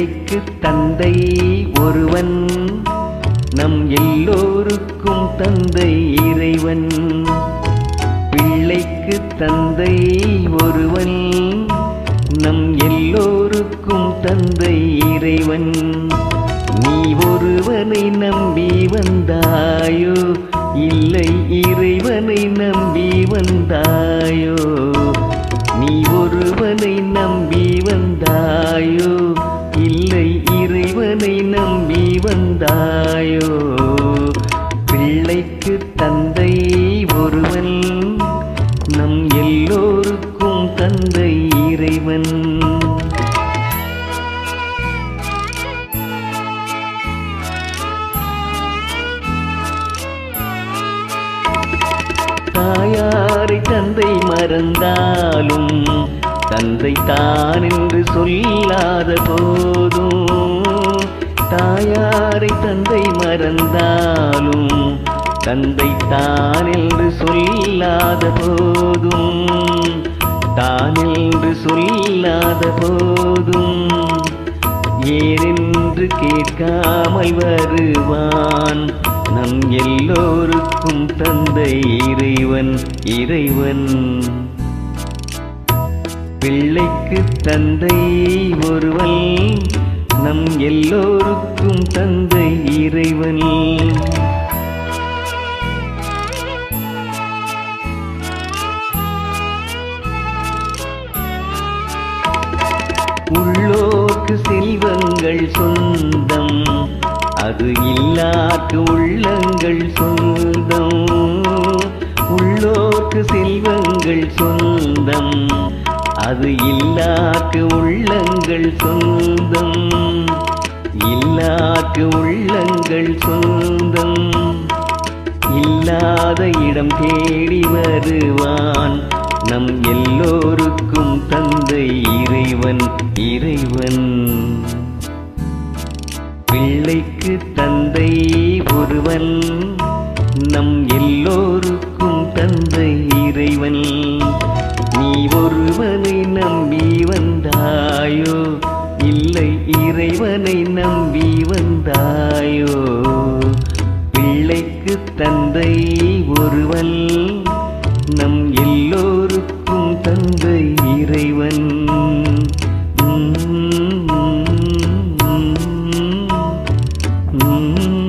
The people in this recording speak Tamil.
பிள்ளைக்கு தந்தை ஒருவன் நம் எல்லோருக்கும் தந்தை இறைவன் பிள்ளைக்கு தந்தை ஒருவன் நம் எல்லோருக்கும் தந்தை இறைவன் நீ ஒருவனை நம்பி வந்தாயோ இல்லை இறைவனை நம்பி வந்தாயோ நீ ஒருவனை நம்பி வந்தாயோ இல்லை இறைவனை நம்பி வந்தாயோ பிள்ளைக்கு தந்தை ஒருவன் நம் எல்லோருக்கும் தந்தை இறைவன் தாயாரை தந்தை மறந்தாலும் தந்தை தான் என்று சொல்லாத போதும் தாயாரை தந்தை மறந்தாலும் தந்தை தான் என்று சொல்லாத போதும் தான் என்று சொல்லாத போதும் ஏனென்று கேட்காமல் வருவான் நம் எல்லோருக்கும் தந்தை இறைவன் இறைவன் பிள்ளைக்கு தந்தை ஒருவன் நம் எல்லோருக்கும் தந்தை இறைவன் உள்ளோர்க்கு செல்வங்கள் சொந்தம் அது இல்லாக்கு உள்ளங்கள் சொந்தம் உள்ளோர்க்கு செல்வங்கள் சொந்தம் அது இல்லாக்கு உள்ளங்கள் சொந்தம் இல்லாக்கு உள்ளங்கள் சொந்தம் இல்லாத இடம் தேடி வருவான் நம் எல்லோருக்கும் தந்தை இறைவன் இறைவன் பிள்ளைக்கு தந்தை ஒருவன் நம் எல்லோருக்கும் தந்தை இறைவன் நீ ஒருவனை நம்பி வந்தாயோ இல்லை இறைவனை நம்பி வந்தாயோ பிள்ளைக்கு தந்தை ஒருவன் நம் எல்லோருக்கும் தந்தை இறைவன் உம் உம் உம்